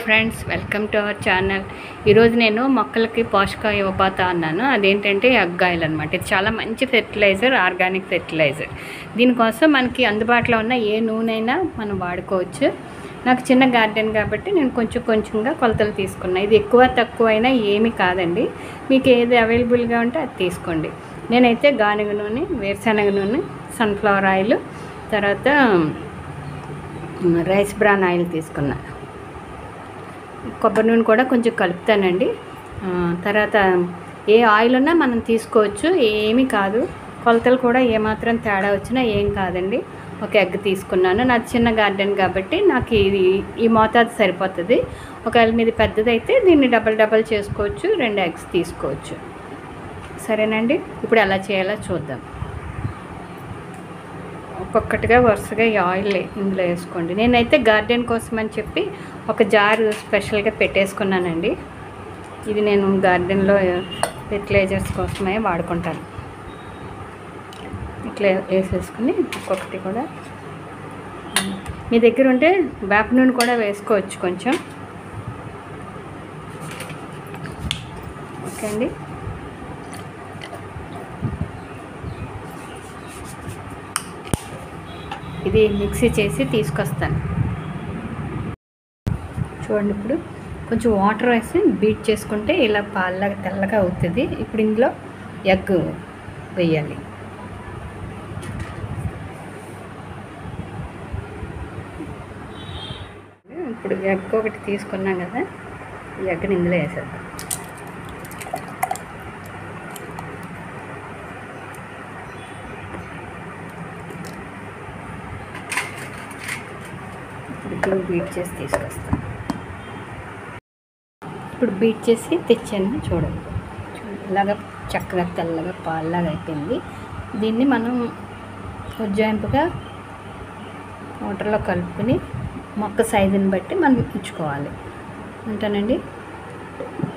friends welcome to our channel ఈరోజు నేను మొక్కలకి పోషక యువపాత అన్నాను అదేంటంటే అగ్గాయిల్ అనమాట ఇది చాలా మంచి ఫెర్టిలైజర్ ఆర్గానిక్ ఫెర్టిలైజర్ దీనికోసం మనకి అందుబాటులో ఉన్న ఏ నూనెైనా మనం వాడుకోవచ్చు నాకు చిన్న గార్డెన్ కాబట్టి నేను కొంచెం కొంచెంగా కొలతలు తీసుకున్నా ఇది ఎక్కువ తక్కువ అయినా ఏమీ కాదండి మీకు ఏది అవైలబుల్గా ఉంటే అది తీసుకోండి నేనైతే గానుగ నూనె వేరుశనగ నూనె సన్ఫ్లవర్ ఆయిల్ తర్వాత రైస్ బ్రాన్ ఆయిల్ తీసుకున్నా కొబ్బరి నూనె కూడా కొంచెం కలుపుతానండి ఆ, తర్వాత ఏ ఆయిల్ ఉన్నా మనం తీసుకోవచ్చు ఏమీ కాదు కొలతలు కూడా ఏమాత్రం తేడా వచ్చినా ఏం కాదండి ఒక ఎగ్ తీసుకున్నాను నాది చిన్న గార్డెన్ కాబట్టి నాకు ఇది ఈ మోతాదు సరిపోతుంది ఒకవేళ మీది పెద్దదైతే దీన్ని డబల్ డబల్ చేసుకోవచ్చు రెండు ఎగ్స్ తీసుకోవచ్చు సరేనండి ఇప్పుడు ఎలా చేయాలో చూద్దాం ఒక్కొక్కటిగా వరుసగా ఈ ఆయిల్ ఇందులో వేసుకోండి నేనైతే గార్డెన్ కోసం అని చెప్పి ఒక జార్ స్పెషల్గా పెట్టేసుకున్నానండి ఇది నేను గార్డెన్లో ఫెర్టిలైజర్స్ కోసమే వాడుకుంటాను ఇట్లా వేసేసుకుని ఒక్కొక్కటి కూడా మీ దగ్గర ఉంటే వేప నూనె కూడా వేసుకోవచ్చు కొంచెం ఓకే అండి ఇది మిక్సీ చేసి తీసుకొస్తాను చూడండి ఇప్పుడు కొంచెం వాటర్ వేసి బీట్ చేసుకుంటే ఇలా పాలలాగా తెల్లగా అవుతుంది ఇప్పుడు ఇందులో ఎగ్ వేయాలి ఇప్పుడు ఎగ్ ఒకటి తీసుకున్నాం కదా ఈ ఎగ్ని ఇందులో వేసేద్దాం ఇప్పుడు బీట్ చేసి తీసుకొస్తాను ఇప్పుడు బీట్ చేసి తెచ్చాను చూడండి చూడండి ఇలాగ చక్కగా తెల్లగా పాల్లాగా అయిపోయింది దీన్ని మనం ఉజ్జాయింపుగా వాటర్లో కలుపుకొని మొక్క సైజుని బట్టి మనం ఇచ్చుకోవాలి ఉంటానండి